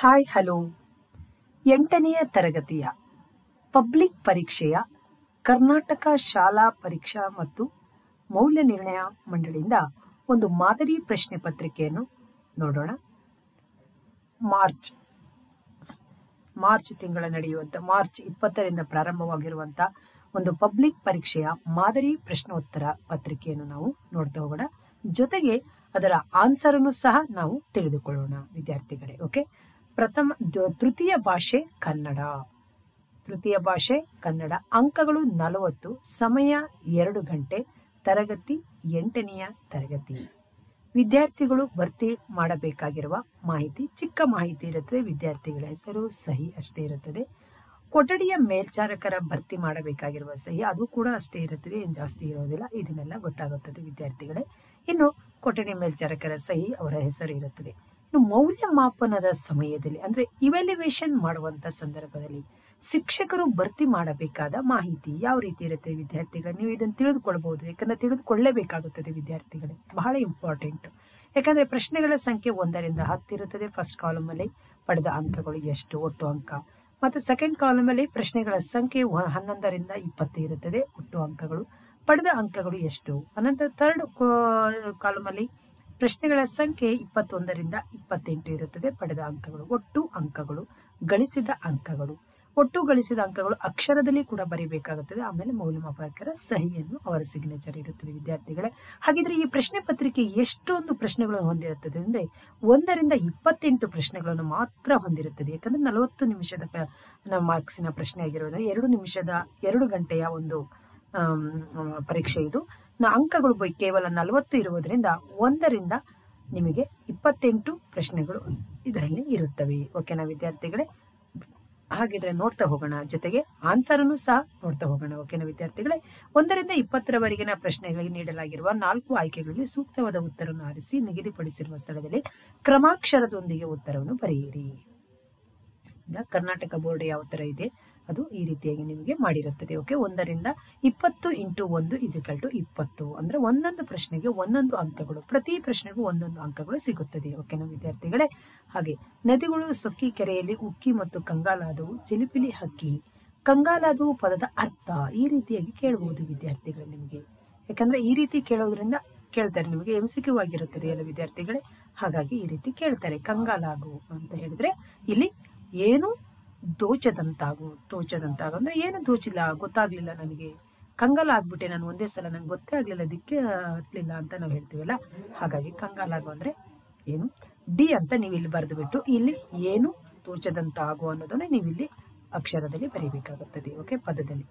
hi hello ಎಂಟನೆಯ ತರಗತಿಯ public ಪರೀಕ್ಷೆಯ ಕರ್ನಾಟಕ ಶಾಲಾ ಪರೀಕ್ಷಾ ಮತ್ತು ಮೌಲ್ಯ ನಿರ್ಣಯ ಮಂಡಳಿಯಿಂದ ಒಂದು ಮಾದರಿ ಪ್ರಶ್ನೆ ಪತ್ರಿಕೆಯನ್ನು ನೋಡೋಣ ಮಾರ್ಚ್ ಮಾರ್ಚ್ ತಿಂಗಳ ನಡೆಯುವಂತ ಮಾರ್ಚ್ ಇಪ್ಪತ್ತರಿಂದ ಪ್ರಾರಂಭವಾಗಿರುವಂತ ಒಂದು ಪಬ್ಲಿಕ್ ಪರೀಕ್ಷೆಯ ಮಾದರಿ ಪ್ರಶ್ನೋತ್ತರ ಪತ್ರಿಕೆಯನ್ನು ನಾವು ನೋಡ್ತಾ ಹೋಗೋಣ ಜೊತೆಗೆ ಅದರ ಆನ್ಸರ್ ಅನ್ನು ಸಹ ನಾವು ತಿಳಿದುಕೊಳ್ಳೋಣ ವಿದ್ಯಾರ್ಥಿಗಳೇ ಓಕೆ ಪ್ರಥಮ ದ- ತೃತೀಯ ಭಾಷೆ ಕನ್ನಡ ತೃತೀಯ ಭಾಷೆ ಕನ್ನಡ ಅಂಕಗಳು ನಲವತ್ತು ಸಮಯ ಎರಡು ಗಂಟೆ ತರಗತಿ ಎಂಟನೆಯ ತರಗತಿ ವಿದ್ಯಾರ್ಥಿಗಳು ಭರ್ತಿ ಮಾಡಬೇಕಾಗಿರುವ ಮಾಹಿತಿ ಚಿಕ್ಕ ಮಾಹಿತಿ ಇರುತ್ತದೆ ವಿದ್ಯಾರ್ಥಿಗಳ ಹೆಸರು ಸಹಿ ಅಷ್ಟೇ ಇರುತ್ತದೆ ಕೊಠಡಿಯ ಮೇಲ್ಚಾರಕರ ಭರ್ತಿ ಮಾಡಬೇಕಾಗಿರುವ ಸಹಿ ಅದು ಕೂಡ ಅಷ್ಟೇ ಇರುತ್ತದೆ ಏನು ಜಾಸ್ತಿ ಇರೋದಿಲ್ಲ ಇದನ್ನೆಲ್ಲ ಗೊತ್ತಾಗುತ್ತದೆ ವಿದ್ಯಾರ್ಥಿಗಳೇ ಇನ್ನು ಕೊಠಡಿ ಮೇಲ್ಚಾರಕರ ಸಹಿ ಅವರ ಹೆಸರು ಇರುತ್ತದೆ ಇನ್ನು ಮೌಲ್ಯಮಾಪನದ ಸಮಯದಲ್ಲಿ ಅಂದ್ರೆ ಇವ್ಯಾಲ್ಯುವೇಷನ್ ಮಾಡುವಂತ ಸಂದರ್ಭದಲ್ಲಿ ಶಿಕ್ಷಕರು ಭರ್ತಿ ಮಾಡಬೇಕಾದ ಮಾಹಿತಿ ಯಾವ ರೀತಿ ಇರುತ್ತೆ ವಿದ್ಯಾರ್ಥಿಗಳು ನೀವು ಇದನ್ನು ತಿಳಿದುಕೊಳ್ಬಹುದು ಯಾಕಂದ್ರೆ ತಿಳಿದುಕೊಳ್ಳಲೇಬೇಕಾಗುತ್ತದೆ ವಿದ್ಯಾರ್ಥಿಗಳೇ ಬಹಳ ಇಂಪಾರ್ಟೆಂಟ್ ಯಾಕಂದ್ರೆ ಪ್ರಶ್ನೆಗಳ ಸಂಖ್ಯೆ ಒಂದರಿಂದ ಹತ್ತಿರುತ್ತದೆ ಫಸ್ಟ್ ಕಾಲಮ್ ಅಲ್ಲಿ ಪಡೆದ ಅಂಕಗಳು ಎಷ್ಟು ಒಟ್ಟು ಅಂಕ ಮತ್ತು ಸೆಕೆಂಡ್ ಕಾಲಮ್ ಅಲ್ಲಿ ಪ್ರಶ್ನೆಗಳ ಸಂಖ್ಯೆ ಒ- ಹನ್ನೊಂದರಿಂದ ಇಪ್ಪತ್ತು ಇರುತ್ತದೆ ಒಟ್ಟು ಅಂಕಗಳು ಪಡೆದ ಅಂಕಗಳು ಎಷ್ಟು ಅನಂತರ ಥರ್ಡ್ ಕಾಲಮ್ ಅಲ್ಲಿ ಪ್ರಶ್ನೆಗಳ ಸಂಖ್ಯೆ ಇಪ್ಪತ್ತೊಂದರಿಂದ ಇಪ್ಪತ್ತೆಂಟು ಇರುತ್ತದೆ ಪಡೆದ ಅಂಕಗಳು ಒಟ್ಟು ಅಂಕಗಳು ಗಳಿಸಿದ ಅಂಕಗಳು ಒಟ್ಟು ಗಳಿಸಿದ ಅಂಕಗಳು ಅಕ್ಷರದಲ್ಲಿ ಕೂಡ ಬರೀಬೇಕಾಗುತ್ತದೆ ಆಮೇಲೆ ಮೌಲ್ಯಮಾಪಕರ ಸಹಿಯನ್ನು ಅವರ ಸಿಗ್ನೇಚರ್ ಇರುತ್ತದೆ ವಿದ್ಯಾರ್ಥಿಗಳೇ ಹಾಗಿದ್ರೆ ಈ ಪ್ರಶ್ನೆ ಪತ್ರಿಕೆ ಎಷ್ಟೊಂದು ಪ್ರಶ್ನೆಗಳನ್ನು ಹೊಂದಿರುತ್ತದೆ ಅಂದ್ರೆ ಒಂದರಿಂದ ಇಪ್ಪತ್ತೆಂಟು ಪ್ರಶ್ನೆಗಳನ್ನು ಮಾತ್ರ ಹೊಂದಿರುತ್ತದೆ ಯಾಕಂದ್ರೆ ನಲವತ್ತು ನಿಮಿಷದ ಪ- ನ ಮಾರ್ಕ್ಸಿನ ಪ್ರಶ್ನೆ ಆಗಿರೋದ್ರಿಂದ ಎರಡು ನಿಮಿಷದ ಎರಡು ಗಂಟೆಯ ಒಂದು ಆಮ್, ಆ, ಪರೀಕ್ಷೆ ಇದು ನ ಅಂಕಗಳು ಬೈ- ಕೇವಲ ನಲವತ್ತು ಇರುವುದರಿಂದ ಒಂದರಿಂದ ನಿಮಗೆ ಇಪ್ಪತ್ತೆಂಟು ಪ್ರಶ್ನೆಗಳು ಇದರಲ್ಲಿ ಇರುತ್ತವೆ ಓಕೆನಾ ವಿದ್ಯಾರ್ಥಿಗಳೇ ಹಾಗಿದ್ರೆ ನೋಡ್ತಾ ಹೋಗೋಣ ಜೊತೆಗೆ ಆನ್ಸರ್ ಅನ್ನು ಸಹ ನೋಡ್ತಾ ಹೋಗೋಣ ಓಕೆನಾ ವಿದ್ಯಾರ್ಥಿಗಳೇ ಒಂದರಿಂದ ಇಪ್ಪತ್ತರವರೆಗಿನ ಪ್ರಶ್ನೆಗಳಿಗೆ ನೀಡಲಾಗಿರುವ ನಾಲ್ಕು ಆಯ್ಕೆಗಳಲ್ಲಿ ಸೂಕ್ತವಾದ ಉತ್ತರವನ್ನು ಆರಿಸಿ ನಿಗದಿಪಡಿಸಿರುವ ಸ್ಥಳದಲ್ಲಿ ಕ್ರಮಾಕ್ಷರದೊಂದಿಗೆ ಉತ್ತರವನ್ನು ಬರೆಯಿರಿ ಈಗ ಕರ್ನಾಟಕ ಬೋರ್ಡ್ ಯಾವ ತರ ಇದೆ ಅದು ಈ ರೀತಿಯಾಗಿ ನಿಮಗೆ ಮಾಡಿರುತ್ತದೆ ಓಕೆ ಒಂದರಿಂದ ಇಪ್ಪತ್ತು ಇಂಟು ಒಂದು ಇಸಿಕಲ್ ಟು ಇಪ್ಪತ್ತು ಅಂದ್ರೆ ಒಂದೊಂದು ಪ್ರಶ್ನೆಗೆ ಒಂದೊಂದು ಅಂಕಗಳು ಪ್ರತಿ ಪ್ರಶ್ನೆಗೂ ಒಂದೊಂದು ಅಂಕಗಳು ಸಿಗುತ್ತದೆ ಓಕೆನಾ ವಿದ್ಯಾರ್ಥಿಗಳೇ ಹಾಗೆ ನದಿಗಳು ಸೊಕ್ಕಿ ಕೆರೆಯಲ್ಲಿ ಉಕ್ಕಿ ಮತ್ತು ಕಂಗಾಲಾದವು ಚಿಲಿಪಿಲಿ ಹಕ್ಕಿ ಕಂಗಾಲಾದವು ಪದದ ಅರ್ಥ ಈ ರೀತಿಯಾಗಿ ಕೇಳಬಹುದು ವಿದ್ಯಾರ್ಥಿಗಳು ನಿಮಗೆ ಯಾಕಂದ್ರೆ ಈ ರೀತಿ ಕೇಳೋದ್ರಿಂದ ಕೇಳ್ತಾರೆ ನಿಮಗೆ ಎಂ ಸಿ ಕ್ಯೂ ಆಗಿರುತ್ತದೆ ಎಲ್ಲ ವಿದ್ಯಾರ್ಥಿಗಳೇ ಹಾಗಾಗಿ ಈ ರೀತಿ ಕೇಳ್ತಾರೆ ಕಂಗಾಲಾಗು ಅಂತ ಹೇಳಿದ್ರೆ ಇಲ್ಲಿ ಏನು ದೋಚದಂತಾಗು ತೋಚದಂತಾಗು ಅಂದ್ರೆ ಏನು ದೋಚಿಲ್ಲ ಗೊತ್ತಾಗ್ಲಿಲ್ಲ ನನಗೆ ಕಂಗಾಲ ಆಗ್ಬಿಟ್ಟೆ ನಾನು ಒಂದೇ ಸಲ ನಂಗೆ ಗೊತ್ತೇ ಆಗ್ಲಿಲ್ಲ ದಿಕ್ಕೆ ಹತ್ಲಿಲ್ಲ ಅಂತ ನಾವು ಹೇಳ್ತೀವಲ್ಲ ಹಾಗಾಗಿ ಕಂಗಾಲಾಗು ಅಂದ್ರೆ ಏನು ಡಿ ಅಂತ ನೀವು ಇಲ್ಲಿ ಬರೆದು ಬಿಟ್ಟು ಇಲ್ಲಿ ಏನು ತೋಚದಂತಾಗು ಅನ್ನೋದನ್ನ ನೀವು ಇಲ್ಲಿ ಅಕ್ಷರದಲ್ಲಿ ಬರೀಬೇಕಾಗುತ್ತದೆ ಓಕೆ ಪದದಲ್ಲಿ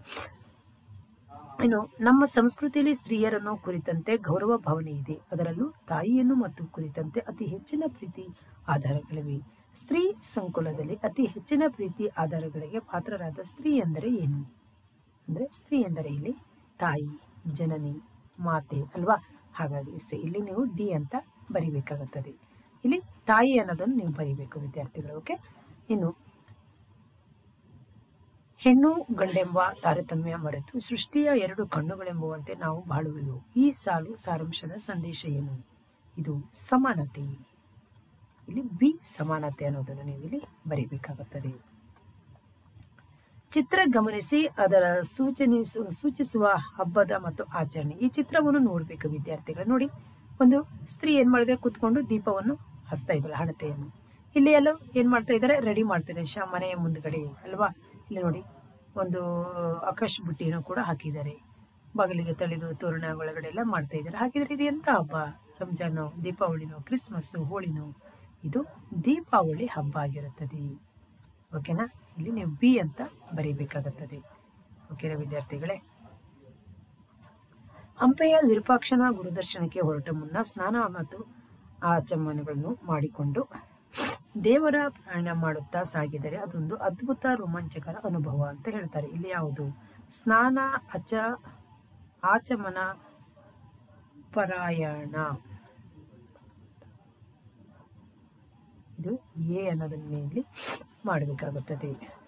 ಇನ್ನು ನಮ್ಮ ಸಂಸ್ಕೃತಿಯಲ್ಲಿ ಸ್ತ್ರೀಯರನ್ನು ಕುರಿತಂತೆ ಗೌರವ ಭಾವನೆ ಇದೆ ಅದರಲ್ಲೂ ತಾಯಿಯನ್ನು ಮತ್ತು ಕುರಿತಂತೆ ಅತಿ ಹೆಚ್ಚಿನ ಪ್ರೀತಿ ಆಧಾರಗಳಿವೆ ಸ್ತ್ರೀ ಸಂಕುಲದಲ್ಲಿ ಅತಿ ಹೆಚ್ಚಿನ ಪ್ರೀತಿ ಆಧಾರಗಳಿಗೆ ಪಾತ್ರರಾದ ಸ್ತ್ರೀ ಎಂದರೆ ಏನು ಅಂದ್ರೆ ಸ್ತ್ರೀ ಎಂದರೆ ಇಲ್ಲಿ ತಾಯಿ ಜನನಿ ಮಾತೆ ಅಲ್ವಾ ಹಾಗಾಗಿ ಸ- ಇಲ್ಲಿ ನೀವು ಡಿ ಅಂತ ಬರಿಬೇಕಾಗುತ್ತದೆ ಇಲ್ಲಿ ತಾಯಿ ಅನ್ನೋದನ್ನು ನೀವು ಬರಿಬೇಕು ವಿದ್ಯಾರ್ಥಿಗಳು ಓಕೆ ಇನ್ನು ಹೆಣ್ಣು ಗಂಡೆಂಬ ತಾರತಮ್ಯ ಮರೆತು ಸೃಷ್ಟಿಯ ಎರಡು ಕಣ್ಣುಗಳೆಂಬುವಂತೆ ನಾವು ಬಾಳುವೆವು ಈ ಸಾಲು ಸಾರಾಂಶದ ಸಂದೇಶ ಏನು ಇದು ಸಮಾನತೆ ಇಲ್ಲಿ ಬಿ ಸಮಾನತೆ ಅನ್ನೋದನ್ನು ನೀವು ಇಲ್ಲಿ ಬರೀಬೇಕಾಗುತ್ತದೆ ಚಿತ್ರ ಗಮನಿಸಿ ಅದರ ಸೂಚನೆ ಸೂ- ಸೂಚಿಸುವ ಹಬ್ಬದ ಮತ್ತು ಆಚರಣೆ ಈ ಚಿತ್ರವನ್ನು ನೋಡ್ಬೇಕು ವಿದ್ಯಾರ್ಥಿಗಳು ನೋಡಿ ಒಂದು ಸ್ತ್ರೀ ಏನ್ ಮಾಡಿದೆ ಕೂತ್ಕೊಂಡು ದೀಪವನ್ನು ಹಚ್ತಾ ಇದ್ದಾಳೆ ಹಣತೆಯನ್ನು ಇಲ್ಲಿ ಎಲ್ಲ ಏನ್ ಮಾಡ್ತಾ ಇದ್ದಾರೆ ರೆಡಿ ಮಾಡ್ತಿದ್ದಾರೆ ಶ ಮನೆಯ ಮುಂದ್ಗಡೆ ಅಲ್ವಾ ಇಲ್ಲಿ ನೋಡಿ ಒಂದು ಆಕಾಶ ಬುಟ್ಟಿಯನ್ನು ಕೂಡ ಹಾಕಿದ್ದಾರೆ ಬಾಗಿಲಿಗೆ ತಳಿದು ತೋರಣ ಒಳಗಡೆ ಎಲ್ಲ ಮಾಡ್ತಾ ಇದ್ದಾರೆ ಹಾಗಿದ್ರೆ ಇದು ಎಂತ ಹಬ್ಬ ರಂಜಾನು ದೀಪಾವಳಿನೋ ಕ್ರಿಸ್ಮಸ್ ಹೋಳಿನೋ ಇದು ದೀಪಾವಳಿ ಹಬ್ಬ ಆಗಿರುತ್ತದೆ ಓಕೆನಾ ಇಲ್ಲಿ ನೀವು ಬಿ ಅಂತ ಬರೀಬೇಕಾಗುತ್ತದೆ ಓಕೆನಾ ವಿದ್ಯಾರ್ಥಿಗಳೇ ಹಂಪೆಯ ವಿರೂಪಾಕ್ಷನ ಗುರುದರ್ಶನಕ್ಕೆ ಹೊರಟ ಮುನ್ನ ಸ್ನಾನ ಮತ್ತು ಆಚಮನಗಳನ್ನು ಮಾಡಿಕೊಂಡು ದೇವರ ಪ್ರಯಾಣ ಮಾಡುತ್ತಾ ಸಾಗಿದರೆ ಅದೊಂದು ಅದ್ಭುತ ರೋಮಾಂಚಕರ ಅನುಭವ ಅಂತ ಹೇಳ್ತಾರೆ ಇಲ್ಲಿ ಯಾವುದು ಸ್ನಾನ ಅಚ ಆಚಮನ ಪರಾಯಣ ಇದು ಎ ಅನ್ನೋದನ್ನ ಇಲ್ಲಿ ಮಾಡಬೇಕಾಗುತ್ತದೆ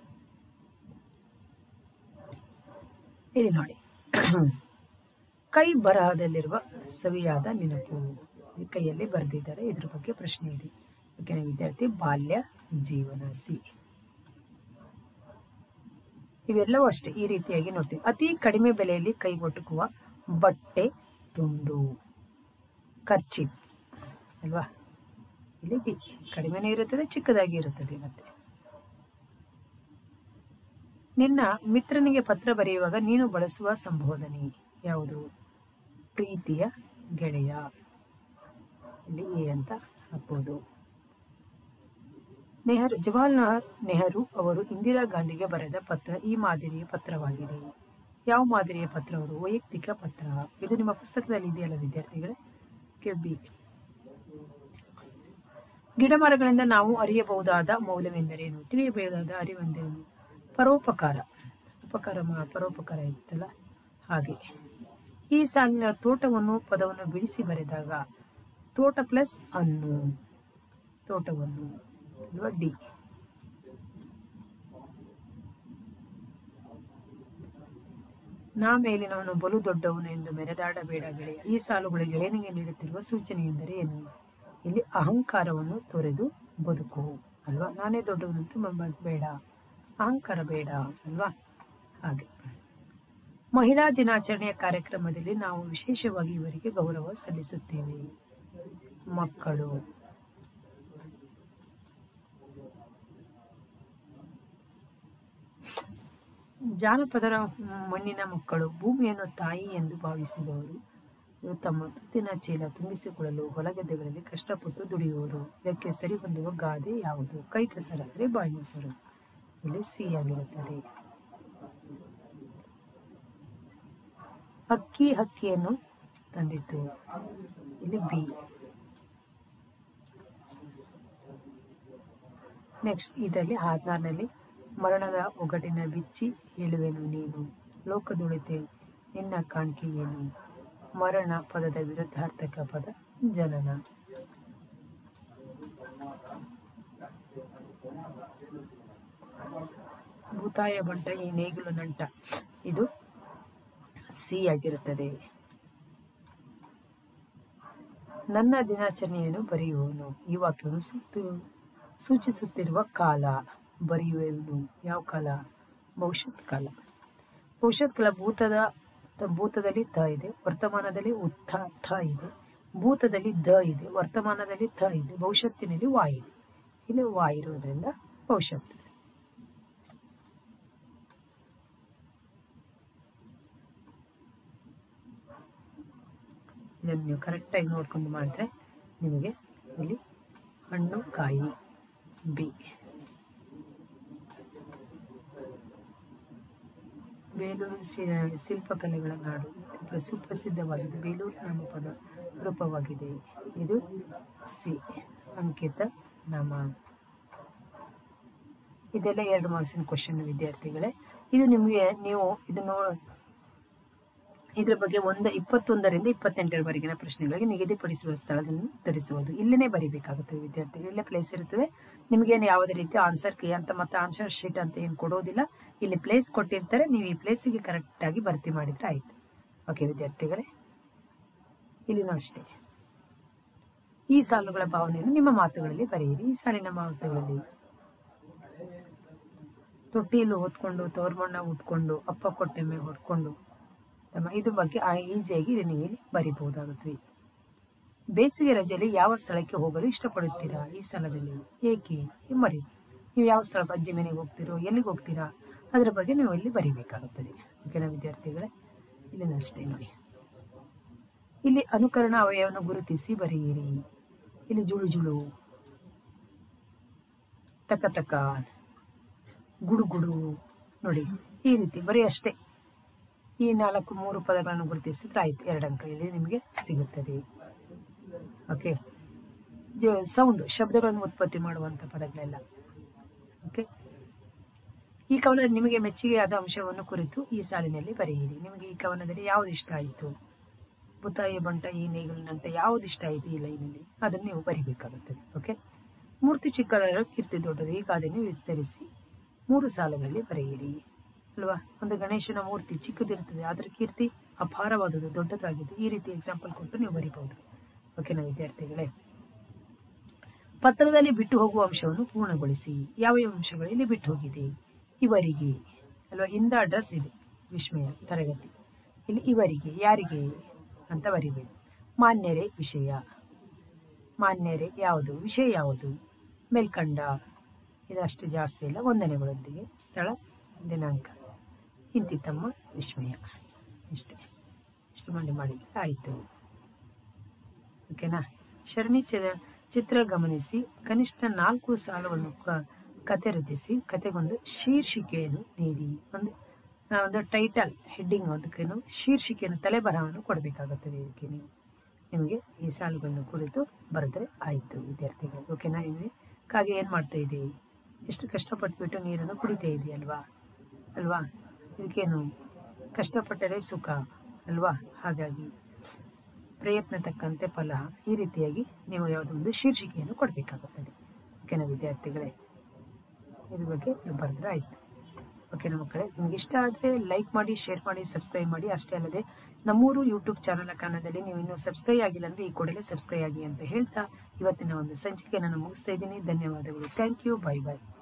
ಇಲ್ಲಿ ನೋಡಿ ಕೈ ಬರಹದಲ್ಲಿರುವ ಸವಿಯಾದ ನೆನಪು ಈ ಕೈಯಲ್ಲಿ ಬರೆದಿದ್ದಾರೆ ಇದ್ರ ಬಗ್ಗೆ ಪ್ರಶ್ನೆ ಇದೆ ಓಕೆನಾ ವಿದ್ಯಾರ್ಥಿ ಬಾಲ್ಯ ಜೀವನ ಸಿ ಇವೆಲ್ಲವೂ ಅಷ್ಟೇ ಈ ರೀತಿಯಾಗಿ ನೋಡ್ತೀವಿ ಅತಿ ಕಡಿಮೆ ಬೆಲೆಯಲ್ಲಿ ಕೈಗೊಟುಕುವ ಬಟ್ಟೆ ತುಂಡು ಖರ್ಚಿ ಅಲ್ವಾ ಇಲ್ಲಿ ಡಿ ಕಡಿಮೆನೇ ಇರುತ್ತದೆ ಚಿಕ್ಕದಾಗಿ ಇರುತ್ತದೆ ಮತ್ತೆ ನಿನ್ನ ಮಿತ್ರನಿಗೆ ಪತ್ರ ಬರೆಯುವಾಗ ನೀನು ಬಳಸುವ ಸಂಬೋಧನೆ ಯಾವುದು ಪ್ರೀತಿಯ ಗೆಳೆಯ ಇಲ್ಲಿ ಎ ಅಂತ ಹಾಕ್ಬೋದು ನೆಹರು ಜವಾಹರ್ಲಾಲ್ ನೆಹರು ಅವರು ಇಂದಿರಾ ಗಾಂಧಿಗೆ ಬರೆದ ಪತ್ರ ಈ ಮಾದರಿಯ ಪತ್ರವಾಗಿದೆ ಯಾವ ಮಾದರಿಯ ಪತ್ರ ಅವರು ವೈಯಕ್ತಿಕ ಪತ್ರ ಇದು ನಿಮ್ಮ ಪುಸ್ತಕದಲ್ಲಿ ಇದೆಯಲ್ಲ ವಿದ್ಯಾರ್ಥಿಗಳೇ ಕೆಬಿ ಗಿಡ ಮರಗಳಿಂದ ನಾವು ಅರಿಯಬಹುದಾದ ಮೌಲ್ಯವೆಂದರೇನು ತಿಳಿಯಬಹುದಾದ ಅರಿವೆಂದರೇನು ಪರೋಪಕಾರ ಉಪಕಾರ ಮಾ- ಪರೋಪಕಾರ ಇರುತ್ತಲ್ಲ ಹಾಗೆ ಈ ಸಾಲಿನ ತೋಟವನ್ನು ಪದವನ್ನು ಬಿಡಿಸಿ ಬರೆದಾಗ ತೋಟ ಪ್ಲಸ್ ಅನ್ನು ತೋಟವನ್ನು ಅಲ್ವಾ ಡಿ ನಾ ಮೇಲಿನವನು ಬಲು ದೊಡ್ಡವನು ಎಂದು ಮೆರೆದಾಡಬೇಡ ಗೆಳೆಯ ಈ ಸಾಲುಗಳು ಗೆಳೆಯನಿಗೆ ನೀಡುತ್ತಿರುವ ಸೂಚನೆ ಎಂದರೆ ಏನು ಇಲ್ಲಿ ಅಹಂಕಾರವನ್ನು ತೊರೆದು ಬದುಕು ಅಲ್ವಾ ನಾನೇ ದೊಡ್ಡವನಂತೂ ಮ- ಬೇಡ ಅಹಂಕಾರ ಬೇಡ ಅಲ್ವಾ ಹಾಗೆ ಮಹಿಳಾ ದಿನಾಚರಣೆಯ ಕಾರ್ಯಕ್ರಮದಲ್ಲಿ ನಾವು ವಿಶೇಷವಾಗಿ ಇವರಿಗೆ ಗೌರವ ಸಲ್ಲಿಸುತ್ತೇವೆ ಮಕ್ಕಳು ಜಾನಪದರ ಮಣ್ಣಿನ ಮಕ್ಕಳು ಭೂಮಿಯನ್ನು ತಾಯಿ ಎಂದು ಭಾವಿಸಿದವರು ಇವರು ತಮ್ಮ ತುತ್ತಿನ ಚೀಲ ತುಂಬಿಸಿಕೊಳ್ಳಲು ಹೊಲಗದ್ದೆಗಳಲ್ಲಿ ಕಷ್ಟಪಟ್ಟು ದುಡಿಯುವರು ಇದಕ್ಕೆ ಸರಿಹೊಂದುವ ಗಾದೆ ಯಾವುದು ಕೈ ಕೆಸರಾದರೆ ಬಾಯಿ ಮೊಸರು ಇಲ್ಲಿ ಸಿ ಆಗಿರುತ್ತದೆ ಅಕ್ಕಿ ಹಕ್ಕಿಯನ್ನು ತಂದಿತ್ತು ಇಲ್ಲಿ ಬಿ ನೆಕ್ಸ್ಟ್ ಇದರಲ್ಲಿ ಹದಿನಾರನಲ್ಲಿ ಮರಣದ ಒಗಟಿನ ಬಿಚ್ಚಿ ಹೇಳುವೆನು ನೀನು ಲೋಕದುಳಿತೆ ನಿನ್ನ ಕಾಣಿಕೆ ಏನು ಮರಣ ಪದದ ವಿರುದ್ಧಾರ್ಥಕ ಪದ ಜನನ ಭೂತಾಯ ಬಂಟ ಈ ನೇಗಿಲು ನಂಟ ಇದು ಸಿ ಆಗಿರುತ್ತದೆ ನನ್ನ ದಿನಾಚರಣೆಯನ್ನು ಬರೆಯುವನು ಈ ವಾಕ್ಯವನ್ನು ಸುತ್ತು ಸೂಚಿಸುತ್ತಿರುವ ಕಾಲ ಬರೆಯುವನು ಯಾವ ಕಾಲ ಭವಿಷ್ಯತ್ ಕಾಲ ಭವಿಷ್ಯತ್ ಕಾಲ ಭೂತದ ತ- ಭೂತದಲ್ಲಿ ತ ಇದೆ ವರ್ತಮಾನದಲ್ಲಿ ಉತ್ಥ ಥ ಇದೆ ಭೂತದಲ್ಲಿ ದ ಇದೆ ವರ್ತಮಾನದಲ್ಲಿ ಥ ಇದೆ ಭವಿಷ್ಯತ್ತಿನಲ್ಲಿ ವಾ ಇದೆ ಇಲ್ಲಿ ವಾ ಇರುವುದರಿಂದ ಭವಿಷ್ಯತ್ ಇದನ್ನು ನೀವು ಕರೆಕ್ಟಾಗಿ ನೋಡ್ಕೊಂಡು ಮಾಡಿದ್ರೆ ನಿಮಗೆ ಇಲ್ಲಿ ಹಣ್ಣು ಕಾಯಿ ಬಿ ಬೇಲೂರು ಶಿ- ಶಿಲ್ಪಕಲೆಗಳ ನಾಡು ಪ್ರ- ಸುಪ್ರಸಿದ್ಧವಾಗಿದೆ ಬೇಲೂರು ನಾಮಪದ ರೂಪವಾಗಿದೆ ಇದು ಸಿ ಅಂಕಿತ ನಾಮ ಇದೆಲ್ಲ ಎರಡು ಮಾರ್ಕ್ಸಿನ ಕ್ವಶನ್ ವಿದ್ಯಾರ್ಥಿಗಳೇ ಇದು ನಿಮಗೆ ನೀವು ಇದನ್ನು ಇದ್ರ ಬಗ್ಗೆ ಒಂದು ಇಪ್ಪತ್ತೊಂದರಿಂದ ಇಪ್ಪತ್ತೆಂಟರವರೆಗಿನ ಪ್ರಶ್ನೆಗಳಿಗೆ ನಿಗದಿಪಡಿಸುವ ಸ್ಥಳದಲ್ಲಿ ಉತ್ತರಿಸುವುದು ಇಲ್ಲೇ ಬರೀಬೇಕಾಗುತ್ತದೆ ವಿದ್ಯಾರ್ಥಿಗಳು ಇಲ್ಲೇ ಪ್ಲೇಸ್ ಇರುತ್ತದೆ ನಿಮಗೇನು ಯಾವುದೇ ರೀತಿ ಆನ್ಸರ್ ಕೀ ಅಂತ ಮತ್ತೆ ಆನ್ಸರ್ ಶೀಟ್ ಅಂತ ಏನು ಕೊಡೋದಿಲ್ಲ ಇಲ್ಲಿ ಪ್ಲೇಸ್ ಕೊಟ್ಟಿರ್ತಾರೆ ನೀವು ಈ ಪ್ಲೇಸಿಗೆ ಕರೆಕ್ಟಾಗಿ ಭರ್ತಿ ಮಾಡಿದ್ರೆ ಆಯ್ತು ಓಕೆ ವಿದ್ಯಾರ್ಥಿಗಳೇ ಇಲ್ಲಿನೂ ಅಷ್ಟೇ ಈ ಸಾಲುಗಳ ಭಾವನೆಯನ್ನು ನಿಮ್ಮ ಮಾತುಗಳಲ್ಲಿ ಬರೆಯಿರಿ ಈ ಸಾಲಿನ ಮಾತುಗಳಲ್ಲಿ ತೊಟ್ಟಿಯಲ್ಲಿ ಹೊತ್ಕೊಂಡು ತೋರ್ಮಣ್ಣ ಉಟ್ಕೊಂಡು ಅಪ್ಪ ಕೊಟ್ಟೆಮ್ಮೆ ಹೊಡ್ಕೊಂಡು ತಮ್ಮ ಇದ್ರ ಬಗ್ಗೆ ಆ ಈಸಿಯಾಗಿ ಇದು ನೀವು ಇಲ್ಲಿ ಬರಿಬಹುದಾಗುತ್ತದೆ ಬೇಸಿಗೆ ರಜೆಯಲ್ಲಿ ಯಾವ ಸ್ಥಳಕ್ಕೆ ಹೋಗಲು ಇಷ್ಟಪಡುತ್ತೀರಾ ಈ ಸ್ಥಳದಲ್ಲಿ ಏಕೆ ಈ ಮರಿ ನೀವು ಯಾವ ಸ್ಥಳ ಅಜ್ಜಿ ಮನೆಗೆ ಹೋಗ್ತೀರೋ ಎಲ್ಲಿಗೆ ಹೋಗ್ತೀರಾ ಅದರ ಬಗ್ಗೆ ನೀವು ಇಲ್ಲಿ ಬರಿಬೇಕಾಗುತ್ತದೆ ಓಕೆನಾ ವಿದ್ಯಾರ್ಥಿಗಳೇ ಇಲ್ಲಿನ ಅಷ್ಟೇ ನೋಡಿ ಇಲ್ಲಿ ಅನುಕರಣ ಅವಯವನ್ನು ಗುರುತಿಸಿ ಬರೆಯಿರಿ ಇಲ್ಲಿ ಜುಳು ಜುಳು ತಕ ತಕ ಗುಡು ಗುಡು ನೋಡಿ ಈ ರೀತಿ ಬರೀ ಅಷ್ಟೇ ಈ ನಾಲ್ಕು ಮೂರು ಪದಗಳನ್ನು ಗುರುತಿಸಿದ್ರೆ ಆಯ್ತು ಎರಡು ಅಂಕ ಇಲ್ಲಿ ನಿಮಗೆ ಸಿಗುತ್ತದೆ ಓಕೆ ಜ ಸೌಂಡ್ ಶಬ್ದಗಳನ್ನು ಉತ್ಪತ್ತಿ ಮಾಡುವಂಥ ಪದಗಳೆಲ್ಲ ಓಕೆ ಈ ಕವನ ನಿಮಗೆ ಮೆಚ್ಚುಗೆಯಾದ ಅಂಶವನ್ನು ಕುರಿತು ಈ ಸಾಲಿನಲ್ಲಿ ಬರೆಯಿರಿ ನಿಮಗೆ ಈ ಕವನದಲ್ಲಿ ಯಾವ್ದು ಇಷ್ಟ ಆಯಿತು ಬುತಾಯಿ ಬಂಟ ಈ ನೇಗಿಲಿನಂಟ ಯಾವ್ದು ಇಷ್ಟ ಆಯಿತು ಈ ಲೈನಲ್ಲಿ ಅದನ್ನು ನೀವು ಬರಿಬೇಕಾಗುತ್ತದೆ ಓಕೆ ಮೂರ್ತಿ ಚಿಕ್ಕದಾದರೂ ಕೀರ್ತಿ ದೊಡ್ಡದು ಈ ಗಾದೆಯನ್ನು ವಿಸ್ತರಿಸಿ ಮೂರು ಸಾಲುಗಳಲ್ಲಿ ಬರೆಯಿರಿ ಅಲ್ವಾ ಒಂದು ಗಣೇಶನ ಮೂರ್ತಿ ಚಿಕ್ಕದಿರ್ತದೆ ಅದರ ಕೀರ್ತಿ ಅಪಾರವಾದುದು ದೊಡ್ಡದಾಗಿದೆ ಈ ರೀತಿ ಎಕ್ಸಾಂಪಲ್ ಕೊಟ್ಟು ನೀವು ಬರಿಬಹುದು ಓಕೆನಾ ವಿದ್ಯಾರ್ಥಿಗಳೇ ಪತ್ರದಲ್ಲಿ ಬಿಟ್ಟು ಹೋಗುವ ಅಂಶವನ್ನು ಪೂರ್ಣಗೊಳಿಸಿ ಯಾವ ಯಾವ ಅಂಶಗಳು ಇಲ್ಲಿ ಬಿಟ್ಟು ಹೋಗಿದೆ ಇವರಿಗೆ ಅಲ್ವಾ ಇಂದ ಅಡ್ರೆಸ್ ಇದೆ ವಿಸ್ಮಯ ತರಗತಿ ಇಲ್ಲಿ ಇವರಿಗೆ ಯಾರಿಗೆ ಅಂತ ಬರಿಬೇಕು ಮಾನ್ಯರೇ ವಿಷಯ ಮಾನ್ಯರೇ ಯಾವುದು ವಿಷಯ ಯಾವುದು ಮೇಲ್ಕಂಡ ಇದಷ್ಟು ಜಾಸ್ತಿ ಇಲ್ಲ ವಂದನೆಗಳೊಂದಿಗೆ ಸ್ಥಳ ದಿನಾಂಕ ಇಂತಿತ್ತಮ್ಮ ವಿಸ್ಮಯ ಇಷ್ಟೇ ಇಷ್ಟು ಮಾಡಿ ಮಾಡಿದರೆ ಆಯಿತು ಓಕೆನಾ ಶರಣಿ ಚ- ಚಿತ್ರ ಗಮನಿಸಿ ಕನಿಷ್ಠ ನಾಲ್ಕು ಸಾಲವನ್ನು ಕ- ಕತೆ ರಚಿಸಿ ಕತೆಗೊಂದು ಶೀರ್ಷಿಕೆಯನ್ನು ನೀಡಿ ಒಂದು ಆ, ಒಂದು ಟೈಟಲ್ ಹೆಡ್ಡಿಂಗ್ ಅದಕ್ಕೇನು ಶೀರ್ಷಿಕೆಯನ್ನು ತಲೆಬರಹವನ್ನು ಕೊಡಬೇಕಾಗುತ್ತದೆ ಇದಕ್ಕೆ ನೀವು ನಿಮಗೆ ಈ ಸಾಲುಗಳನ್ನು ಕುರಿತು ಬರೆದ್ರೆ ಆಯಿತು ವಿದ್ಯಾರ್ಥಿಗಳು ಓಕೆನಾ ಇಲ್ಲಿ ಕಾಗೆ ಏನು ಮಾಡ್ತಾ ಇದೆ ಎಷ್ಟು ಕಷ್ಟಪಟ್ಬಿಟ್ಟು ನೀರನ್ನು ಕುಡಿತಾ ಇದೆಯಲ್ವಾ ಅಲ್ವಾ ಇದಕ್ಕೇನು ಕಷ್ಟಪಟ್ಟರೆ ಸುಖ ಅಲ್ವಾ ಹಾಗಾಗಿ ಪ್ರಯತ್ನ ತಕ್ಕಂತೆ ಫಲ ಈ ರೀತಿಯಾಗಿ ನೀವು ಯಾವುದೋ ಒಂದು ಶೀರ್ಷಿಕೆಯನ್ನು ಕೊಡಬೇಕಾಗುತ್ತದೆ ಓಕೆನಾ ವಿದ್ಯಾರ್ಥಿಗಳೇ ಇದ್ರ ಬಗ್ಗೆ ನೀವು ಬರೆದ್ರೆ ಆಯಿತು ಓಕೆನಾ ಮಕ್ಕಳೇ ನಿಮ್ಗೆ ಇಷ್ಟ ಆದರೆ ಲೈಕ್ ಮಾಡಿ ಶೇರ್ ಮಾಡಿ ಸಬ್ಸ್ಕ್ರೈಬ್ ಮಾಡಿ ಅಷ್ಟೇ ಅಲ್ಲದೆ ನಮ್ಮೂರು ಯೂಟ್ಯೂಬ್ ಚಾನಲ್ ಕನ್ನಡದಲ್ಲಿ ನೀವು ಇನ್ನೂ ಸಬ್ಸ್ಕ್ರೈಬ್ ಆಗಿಲ್ಲ ಅಂದರೆ ಈ ಕೂಡಲೇ ಸಬ್ಸ್ಕ್ರೈಬ್ ಆಗಿ ಅಂತ ಹೇಳ್ತಾ ಇವತ್ತಿನ ಒಂದು ಸಂಚಿಕೆಯನ್ನು ನಾನು ಮುಗಿಸ್ತಾ ಇದ್ದೀನಿ ಧನ್ಯವಾದಗಳು ಥ್ಯಾಂಕ್ ಯು ಬೈ ಬಾಯ್